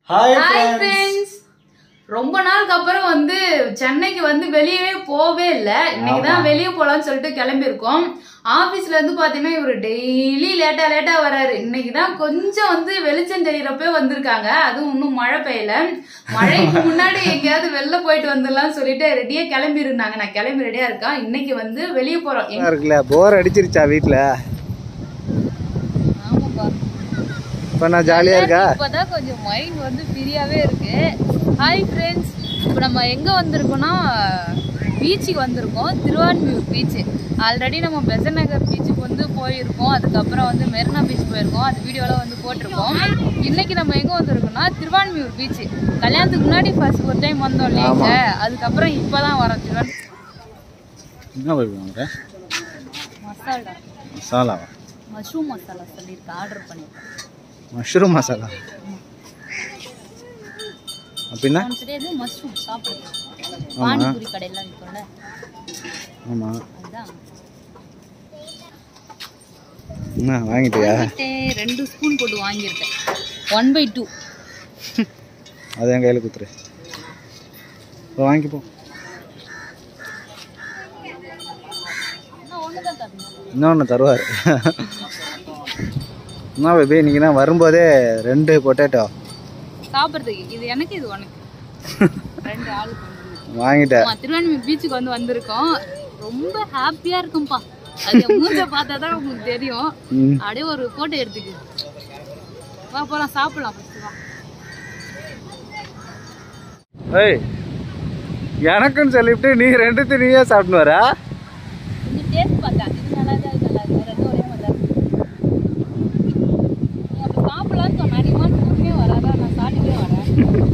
Hi hi friends friends ரொம்ப நாளுக்கு அப்புறம் வந்து சென்னைக்கு வந்து வெளியவே போவே இல்ல இன்னைக்கு தான் வெளியே போலாம்னு சொல்லிட்டு கிளம்பியிருக்கோம் ஆபீஸ்ல இருந்து பாத்தீங்கன்னா இவர் டெய்லி லேட்டா லேட்டா வராரு இன்னைக்கு தான் கொஞ்சம் வந்து வெளிச்சம் தெரியறப்ப வந்திருக்காங்க அதுவும் இன்னும் மழை பெய்யல மழைக்கு முன்னாடி எங்கேயாவது வெளில போயிட்டு வந்துடலாம்னு சொல்லிட்டு ரெடியா கிளம்பி இருந்தாங்க நான் கிளம்பி ரெடியா இருக்கேன் இன்னைக்கு வந்து வெளியே போறோம் எங்க- இருக்குல்ல போர் அடிச்சிருச்சா வீட்ல ஆமாப்பா இப்ப நான் ஜாலியா இருக்கா இப்பதான் கொஞ்சம் மைண்ட் வந்து ஃப்ரீயாவே இருக்கு ஹாய் ஃப்ரெண்ட்ஸ் இப்போ நம்ம எங்க வந்திருக்கோம்னா பீச்சுக்கு வந்திருக்கோம் திருவான்மியூர் பீச் ஆல்ரெடி நம்ம பெசன் நகர் பீச்சுக்கு வந்து போயிருக்கோம் அதுக்கப்புறம் வந்து மெரினா பீச் போயிருக்கோம் அது வீடியோலாம் வந்து போட்டிருக்கோம் இன்னைக்கு நம்ம எங்க வந்திருக்கோம்னா திருவான்மியூர் பீச் கல்யாணத்துக்கு முன்னாடி ஃபர்ஸ்ட் ஒரு டைம் வந்தோம் இல்லைங்க அதுக்கப்புறம் இப்பதான் வரோம் திருவான் என்ன வைப்பாங்க மசாலா மசாலாவா மஷ்ரூம் மசாலா சொல்லியிருக்கேன் ஆர்டர் பண்ணியிருக்கேன் மஷ்ரூம் மசாலா அப்படின்னா உனக்கு தெரியாது மஷ்ரூம் சாப்பிடுறது பானிபூரி கடையெல்லாம் விற்கும்ல ஆமா அதுதான் என்ன வாங்கிட்டியா வாங்கிட்டேன். ரெண்டு ஸ்பூன் போட்டு வாங்கியிருக்கேன் ஒன் பை டூ அது என் கையில குத்துரு இப்போ வாங்கிப்போ இன்னொன்று தருவார் என்ன பேபி இன்னைக்கு தான் வரும்போதே ரெண்டு பொட்டேட்டோ சாப்பிட்றதுக்கு இது எனக்கு இது உனக்கு ரெண்டு ஆளுக்கு ஒண்ணு. வாங்கிட்டேன் ஆமா, திருவான்மியூர் பீச்சுக்கு வந்து வந்திருக்கோம் ரொம்ப ஹாப்பியா இருக்கும்பா அது என் மூஞ்ச பார்த்தா தான் உங்களுக்கு தெரியும் ம் அப்படியே ஒரு போட்டோ எடுத்துக்கு வா போலாம் சாப்பிடலாம் ஃபர்ஸ்ட் வா ஏய் எனக்குன்னு சொல்லிவிட்டு நீ ரெண்டுத்தையும் நீயே சாப்பிட்டு வரா கொஞ்சம் டேஸ்ட் பார்த்தா இது நல்லா தான் இது நல்லா இருக்கு ரெண்டும் ஒரே மாதிரி தான் இருக்கு நீ அப்படி சாப்பிடலான்னு சொன்னா நீ மாதிரி தூக்கமே வராதா நான் சாப்பிட்டுட்டே வரேன்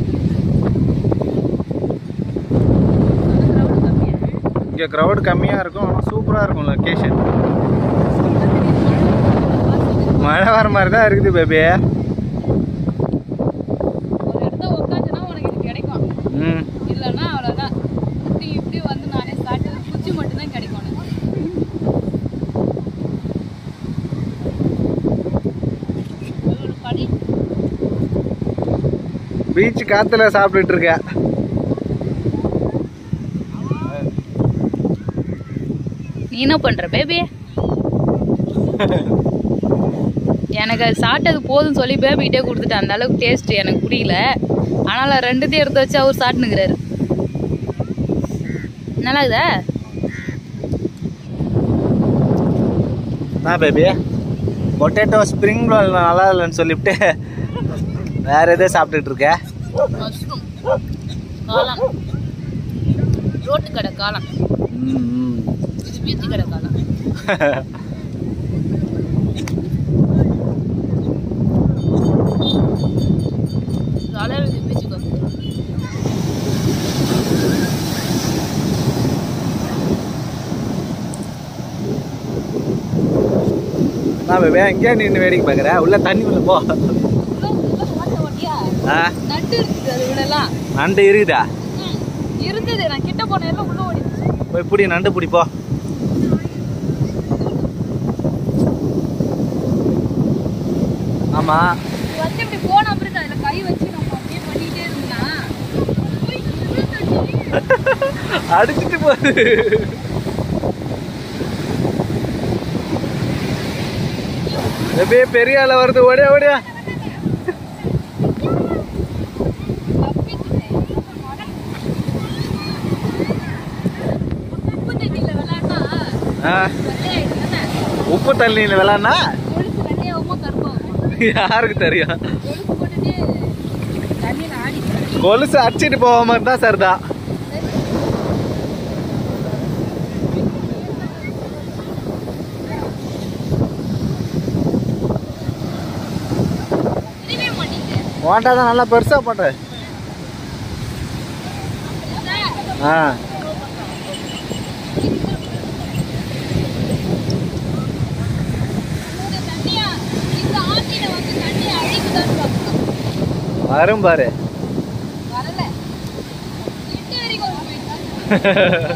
crowd கம்மியா இங்கே க்ரௌட் கம்மியாக இருக்கும் ஆனால் சூப்பராக இருக்கும் லொக்கேஷன் மழை வர மாதிரி தான் இருக்குது பேபி ஒரு இடத்த உட்காந்துனா உனக்கு இது கிடைக்கும் ம் இல்லைன்னா அவ்வளோதான் இப்படி இப்படி வந்து நானே சாப்பிட்டு குச்சி மட்டும்தான் கிடைக்கும் உனக்கு ஒரு படி பீச் காற்றுல சாப்பிட்டுட்டு இருக்க நீ என்ன பண்ற பேபி எனக்கு அது சாப்பிட்டது போதும்னு சொல்லி பேபிக்கிட்டே கொடுத்துட்டேன் அந்த அளவுக்கு டேஸ்ட் எனக்கு பிடிக்கல ஆனால் ரெண்டுத்தையும் எடுத்து வச்சு அவர் சாப்பிட்டுங்கிறாரு நல்லா இருக்குதா என்ன பேபி பொட்டேட்டோ ஸ்ப்ரிங் ரோல் நல்லா இல்லைன்னு சொல்லிவிட்டு வேற எதோ சாப்பிட்டுட்டு இருக்க மஷ்ரூம் காளான் ரோட்டு கடை காளான் ம் ம். இது பீச்சு கடை காளான் ஜாலியாக இருக்குது பீச்சுக்கு வந்து என்ன பேபி எங்கேயா நின்று வேடிக்கை பார்க்குற உள்ள தண்ணி உள்ள போ உள்ள உள்ள ஓட்ட ஓட்டியா ஆ நட்டு இருக்குது அது விடலாம் நண்டு இருக்குதா ம், இருந்தது நான் கிட்ட போன எல்லாம் உள்ள ஓடிடுச்சு போய் பிடி நண்டு பிடி போ ஆமா இது வந்து இப்படி போன அப்புறம் அதுல கை வச்சு நம்ம அப்படியே பண்ணிக்கிட்டே இருந்தா போய் விழுந்துடுச்சு. அடிச்சிட்டு போகுது எப்படியே பெரிய ஆள வருது ஓடியா ஓடியா தப்பிச்சுட்டேன். உப்பு தண்ணியில விளையாடினா ஆ, வெள்ளையாயிடும் தானே? உப்பு தண்ணியில் விளாட்னா கொழுப்பு வெள்ளையாகுமா கருப்பாகுமா? யாருக்கு தெரியும் கொழுப்பு போட்டுட்டு தண்ணியில ஆடிக்கிறேன். கொலுசு அடிச்சிட்டு போகாம இருந்தா சரிதான் தெரியவே மாட்டேங்குது. ஓண்டா தான் நல்லா பெருசா பண்ற ஆ இந்த தண்ணியா இந்த ஆற்றில வந்து தண்ணி அழிக்குதான்னு பார்க்கலாம். வரும் பாரு வரல எட்டு வரைக்கும் ஒரு போயிட்டா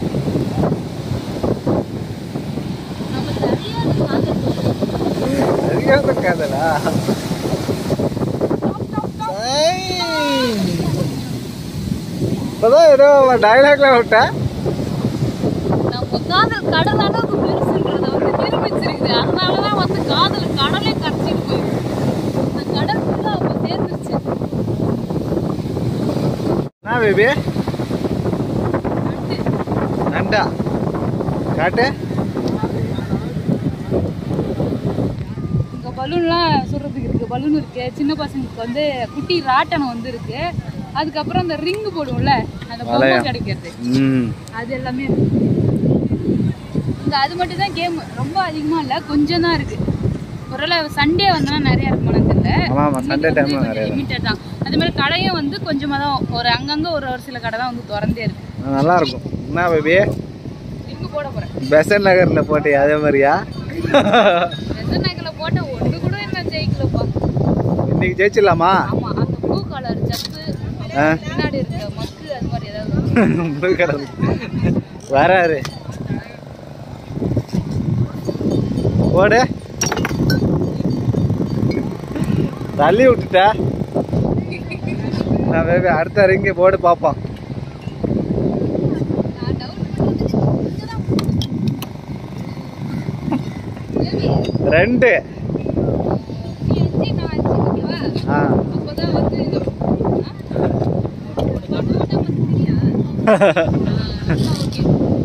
நம்ம சரியான காதல் சரியான காதலா ஐ. இப்போதான் ஏதோ டைலாக்லாம் விட்டேன் நம்ம காதல் கடல் அளவுக்கு பெருசுன்றத வந்து நிரூபிச்சிருக்குது அதனாலதான் வந்து காதல் கடலே கரைச்சிட்டு போயிருக்கு இந்த கடல் ஃபுல்லா அப்ப சேர்ந்துருச்சு என்ன பேபி நண்டா காட்டு இங்க பலூன்லாம் சுடுறதுக்கு இருக்கு பலூன் இருக்கு சின்ன பசங்களுக்கு வந்து குட்டி ராட்டனம் வந்து இருக்கு அதுக்கப்புறம் அந்த ரிங் போடுவோம்ல அந்த பொம்மை வளையம். கிடைக்கிறது ம் அது எல்லாமே இருக்கு இங்க அது மட்டும் தான் கேம் ரொம்ப அதிகமா இல்ல கொஞ்சம் தான் இருக்கு ஒருவேளை சண்டே வந்தா நிறைய இருக்குமானு தெரியல ஆமா, ஆமா, Sunday time ல நிறைய இருக்கும். லிமிட்டட் தான் அதே மாதிரி கடையும் வந்து கொஞ்சமா தான் ஒரு அங்கங்க ஒரு ஒரு சில கடை தான் வந்து திறந்தே இருக்கு நல்லா இருக்கும் என்ன பேபி ரிங்கு போட போறேன் பெசன் நகர்ல போட்டியா அதே மாதிரியா நகர்ல போட்ட ஒன்று கூட என்ன ஜெயிக்கலப்பா இன்னைக்கு ஜெயிச்சிடலாமா ஆமா அந்த ப்ளூ கலர் ஜப்பு ஆ பின்னாடி இருக்க மக்கு அது மாதிரி ஏதாவது ப்ளூ கலர் வராரு போடு தள்ளி விட்டுட்ட நான் பேபி அடுத்த ரிங்கு போடு பார்ப்போம் நான் டவுட் ரெண்டு நீ அஞ்சு நான் அஞ்சு ஓகேவா ஆ அப்பதான் வந்து இது ஒன்று மட்டும் வந்துருக்கியா ஓகே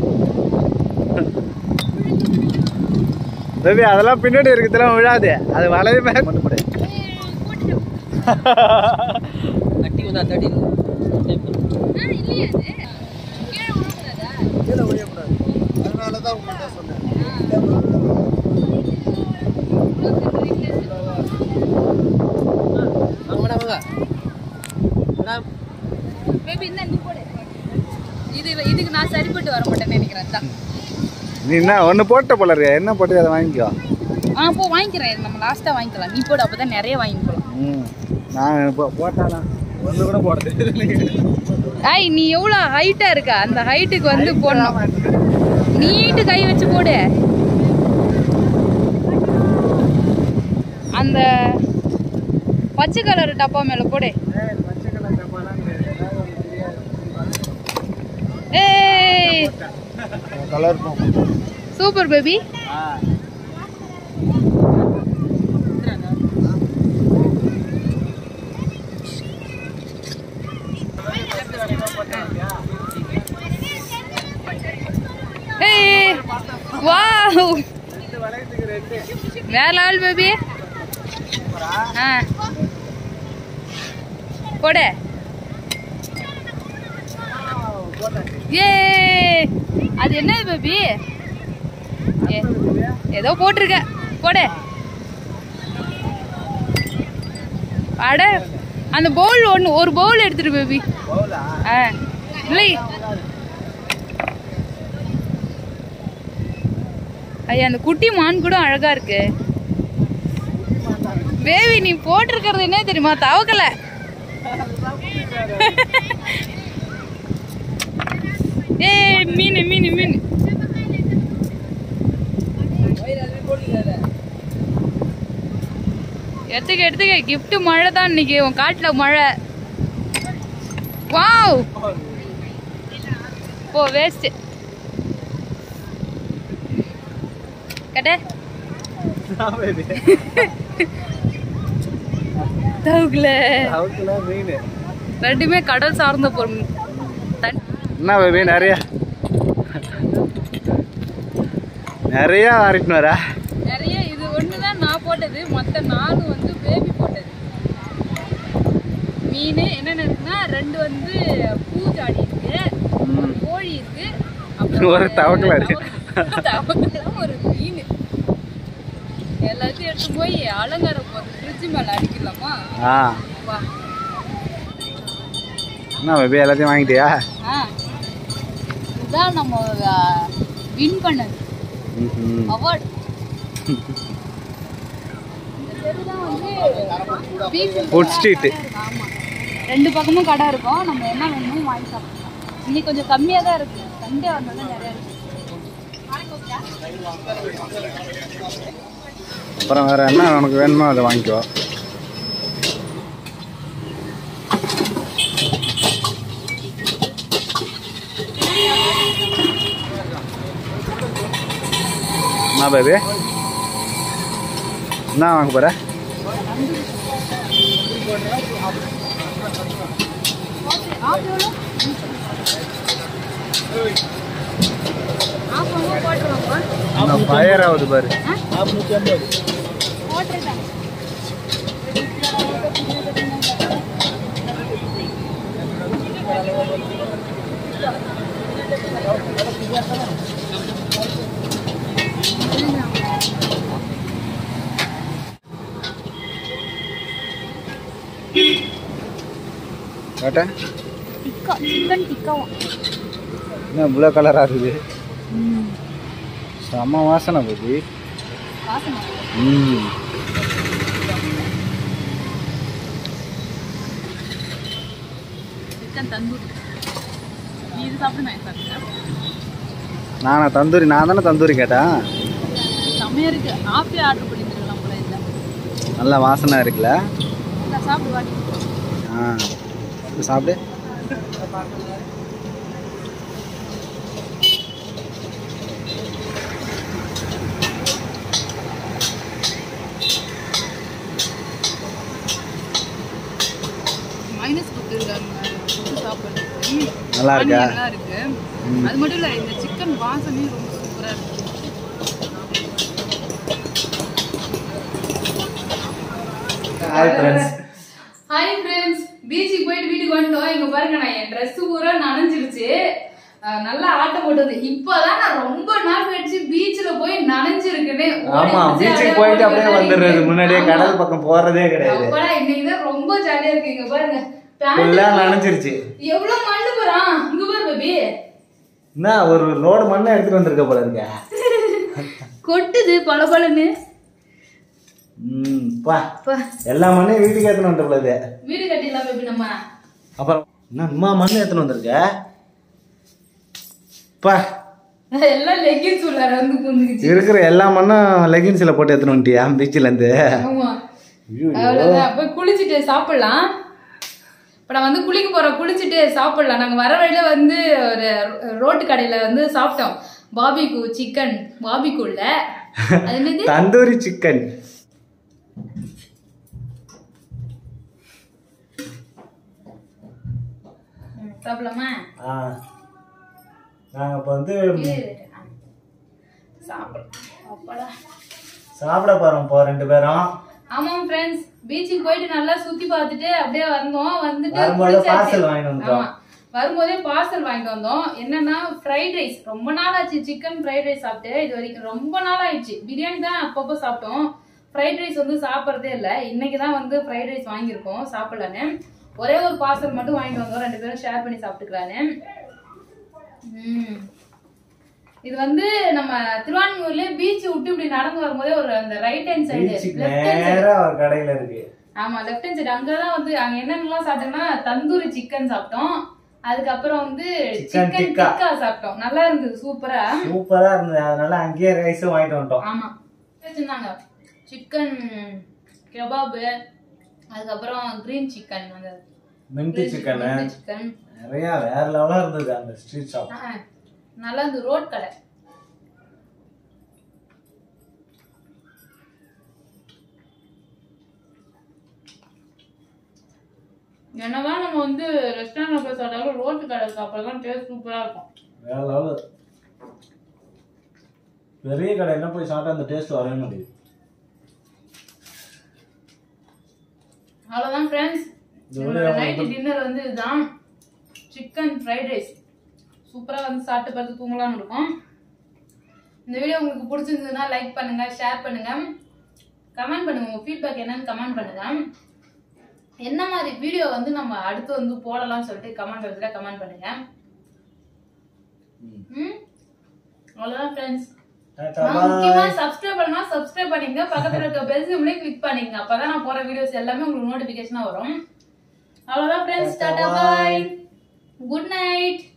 பேபி அதெல்லாம் பின்னாடி இருக்கிறதுலாம் விழாது அது வளைய மேல மட்டும் போடு போட்டுட்டேன் அட்டி வந்தா தடி ஆ இல்லையா அது கீழே விழக்கூடாதா கீழே விழக்கூடாது அதனால தான் உங்கள்கிட்ட சொன்னேன் வாங்க வாங்க மேடம் பேபி என்ன நீ போடு இது இதுக்கு நான் சரிப்பட்டு வர மாட்டேன்னு நினைக்கிறேன் அதான் நீ என்ன ஒன்று போட்ட போல இருக்க என்ன போட்டு அதை வாங்கிக்கோ ஆ போ வாங்கிக்கிறேன் இது நம்ம லாஸ்ட்டாக வாங்கிக்கலாம் நீ போடு அப்போ தான் நிறைய வாங்கிக்கலாம் ம் நான் இப்போ போட்டாலாம் ஒன்று கூட போட தெரியாது ஐய் நீ எவ்வளோ ஹைட்டாக இருக்க அந்த ஹைட்டுக்கு வந்து போடணும் நீட்டு கை வச்சு போடு அந்த பச்சை கலர் டப்பா மேலே போடு ஏய் கலர் சூப்பர் பேபி ஏய் வாவ் வேற லெவல் பேபி ஆ போடு ஏ அது என்னது பேபி ஏ ஏதோ போட்டிருக்க போடு அட அந்த பவுல் ஒன்று ஒரு பவுல் எடுத்துட்டு பேபி ஆ இல்லை ஐயா அந்த குட்டி மான் கூட அழகா இருக்கு பேபி நீ போட்டிருக்கிறது என்ன தெரியுமா தவக்கல ஏய் மீன் மீன் மீன் எடுத்துக்க எடுத்துக்க gift மழை தான் இன்னைக்கு உன் காட்டுல மழை வாவ் போ வேஸ்ட் கட்ட தவுக்கல மீன் ரெண்டுமே கடல் சார்ந்த பொருள் தன் என்ன பேபி நிறைய நிறைய வாரிட்டு வரா நிறைய இது ஒன்று தான் நான் போட்டது மற்ற நாலு வந்து பேபி போட்டது மீன் என்னென்ன இருக்குன்னா ரெண்டு வந்து பூஜாடி இருக்கு ஒரு கோழி இருக்கு அப்புறம் ஒரு தவக்கலை இருக்கு. தவ- தவக்கலை ஒரு மீன் எல்லாத்தையும் எடுத்து போய் அலங்காரம் போட்டு ஃப்ரிட்ஜ் மேலே அடிக்கலாமா ஆ வா என்ன பேபி எல்லாத்தையும் வாங்கிட்டியா ஆ இதுதான் நம்ம வின் பண்ணது ம்ஹும். அவார்ட் தெருதான் வந்து beach Food street. ஆமா ரெண்டு பக்கமும் கடை இருக்கும் நம்ம என்ன வேணுமோ வாங்கி சாப்பிடலாம் இன்னைக்கு கொஞ்சம் கம்மியாக தான் இருக்கு சண்டே வந்தாலும் நிறைய இருக்கு அப்புறம் வேற என்ன உனக்கு வேணுமோ அதை வாங்கிக்கோ என்ன பேபி என்ன வாங்க போற இன்னும் ஃபயர் ஆகுது பாரு கேட்டா டிக்கா சிக்கன் டிக்காவும் என்ன இவ்வளோ கலராக இருக்குது செம்ம வாசனை போச்சு வாசனை ம் சிக்கன் தந்தூரி நீ இது சாப்பிட்டு நான் சாப்பிட்டேன் நானா தந்தூரி நான் தானே தந்தூரி கேட்டேன் செம்மையா இருக்கு ஆப்பே ஆர்டர் பண்ணிருக்கலாம் போல இல்லை நல்ல வாசனை இருக்குல்ல நான் சாப்பிட்டு வாட்டி ஆ இது சாப்பிடு மைனஸ் கொடுத்துருக்காங்க சாப்பிடுறது நல்லா இருக்கா நல்லா இருக்கு அது மட்டும் இல்ல இந்த சிக்கன் வாசமே ரொம்ப சூப்பரா இருக்கு ஹாய் ஃப்ரெண்ட்ஸ் ஹாய் ஃப்ரெண்ட்ஸ் பீச்சுக்கு போயிட்டு வீட்டுக்கு வந்துட்டோம் இங்க பாருங்க நான் என் Dress பூரா நனைஞ்சிருச்சு அஹ் நல்லா ஆட்டம் போட்டது இப்பதான் நான் ரொம்ப நாள் கழிச்சு பீச்ல போய் நனைஞ்சிருக்கேனே ஆமா பீச்சுக்கு போயிட்டு அப்படியே வந்துடுறது முன்னாடியே கடல் பக்கம் போறதே கிடையாது அப்படா இன்னைக்கு தான் ரொம்ப ஜாலியா இருக்கு இங்க பாருங்க ஃபுல்லா Pant நனைஞ்சிருச்சு எவ்வளவு மண்ணு போறான் இங்க பாரு பேபி என்ன ஒரு லோடு மண்ணை எடுத்துட்டு வந்திருக்க போல இருக்க கொட்டுது பல பலன்னு ம் பா எல்லா மண்ணையும் வீட்டுக்கு எடுத்துன்னு வந்துட்ட போல இது வீடு கட்டிடலாம் பேபி நம்ம அப்புறம் என்ன அம்மா மண்ணை எடுத்துன்னு வந்திருக்க பா எல்லாம் லெக்கின்ஸ் உள்ளார வந்து புந்துக்குச்சு இருக்கிற எல்லா மண்ணும் லெகின்ஸ்ல போட்டு எடுத்துன்னு வந்துட்டியா பீச்சில் இருந்து ஆமா ஐயோ, அவ்வளவுதான் போய் குளிச்சுட்டு சாப்பிடலாம் இப்போ நான் வந்து குளிக்க போறோம் குளிச்சுட்டு சாப்பிடலாம் நாங்க வர வழியில வந்து ஒரு ரோட்டு கடையில வந்து சாப்பிட்டோம் பாபிக்கு சிக்கன் பாபிக்குள்ள அது என்னது தந்தூரி சிக்கன் ம், சாப்பிடலாமா ஆ நாங்கள் இப்போ வந்து இரு. சாப்பிடலாம் அப்பாடா. சாப்பிட போகிறோம் இப்போ ரெண்டு பேரும் ஆமாம் ஃப்ரெண்ட்ஸ் பீச்சுக்கு போயிட்டு நல்லா சுத்தி பார்த்துட்டு அப்படியே வந்தோம் வந்துட்டு வரும்போது குளிச்சாச்சு. பார்சல் வாங்கிட்டு வந்துட்டோம் ஆமா வரும்போதே பார்சல் வாங்கிட்டு வந்தோம் என்னன்னா ஃப்ரைட் ரைஸ் ரொம்ப நாள் ஆச்சு சிக்கன் ஃப்ரைட் ரைஸ் சாப்பிட்டு இது வரைக்கும் ரொம்ப நாள் ஆயிடுச்சு பிரியாணி தான் அப்பப்போ சாப்பிட்டோம் ஃப்ரைட் ரைஸ் வந்து சாப்பிட்றதே இல்லை இன்னைக்கு தான் வந்து ஃப்ரைட் ரைஸ் வாங்கியிருக்கோம் சாப்பிடலான்னு ஒரே ஒரு பார்சல் மட்டும் வாங்கிட்டு வந்தோம் ரெண்டு பேரும் ஷேர் பண்ணி சாப்பிட்டுக்கலான்னு ம். இது வந்து நம்ம திருவான்மியூர்ல பீச் விட்டு இப்படி நடந்து வரும்போதே ஒரு அந்த ரைட் ஹேண்ட் சைடு பீச்சுக்கு லெஃப்ட் ஹேண்ட் சைடு நேராக ஒரு கடையில் இருக்கு ஆமா லெஃப்ட் ஹேண்ட் சைடு அங்கதான் வந்து அங்க என்னென்னலாம் சாப்பிட்டோம்னா தந்தூரி சிக்கன் சாப்பிட்டோம் அதுக்கப்புறம் வந்து Chicken சிக்கன் tikka. டிக்கா சாப்பிட்டோம் நல்லா இருந்தது சூப்பரா சூப்பராக இருந்தது அதனால அங்கேயே ரைஸும் வாங்கிட்டு வந்துட்டோம் ஆமா வச்சிருந்தாங்க சிக்கன் கெபாபு அதுக்கப்புறம் கிரீன் சிக்கன் அந்த மின்ட்டு சிக்கனு சிக்கன் நிறையா வேற லெவலாக இருந்தது அந்த ஸ்ட்ரீட் ஷாப் நல்லா இருந்தது ரோட் கடை என்னதான் நம்ம வந்து ரெஸ்டாரண்ட்ல போய் சாப்பிட்டாலும் ரோட்டு கடை சாப்பிடலாம் டேஸ்ட் சூப்பரா இருக்கும் வேற லெவல் பெரிய கடையில் போய் சாப்பிட்டா அந்த டேஸ்ட் வரவே மாட்டேங்குது அவ்வளோதான் ஃப்ரெண்ட்ஸ் இதோட நைட்டு டின்னர் வந்து இதுதான் சிக்கன் ஃப்ரைட் ரைஸ் சூப்பராக வந்து சாப்பிட்டு பார்த்து தூங்கலாம்னு இருக்கும் இந்த வீடியோ உங்களுக்கு பிடிச்சிருந்ததுன்னா லைக் பண்ணுங்க ஷேர் பண்ணுங்க கமெண்ட் பண்ணுங்க உங்க ஃபீட்பேக் என்னன்னு கமெண்ட் பண்ணுங்க என்ன மாதிரி வீடியோ வந்து நம்ம அடுத்து வந்து போடலாம்னு சொல்லிட்டு கமெண்ட் பாக்ஸில் கமெண்ட் பண்ணுங்க ம் அவ்வளோதான் ஃப்ரெண்ட்ஸ் டாடா முக்கியமா சப்ஸ்கிரைப் பண்ணா சப்ஸ்கிரைப் பண்ணிங்க பக்கத்துல இருக்க பெல் சிம்லயே கிளிக் பண்ணிங்க அப்பதான் நான் போற வீடியோஸ் எல்லாமே உங்களுக்கு நோட்டிபிகேஷனா வரும் அவ்வளவுதான் ஃப்ரெண்ட்ஸ் டாடா பாய் குட் நைட்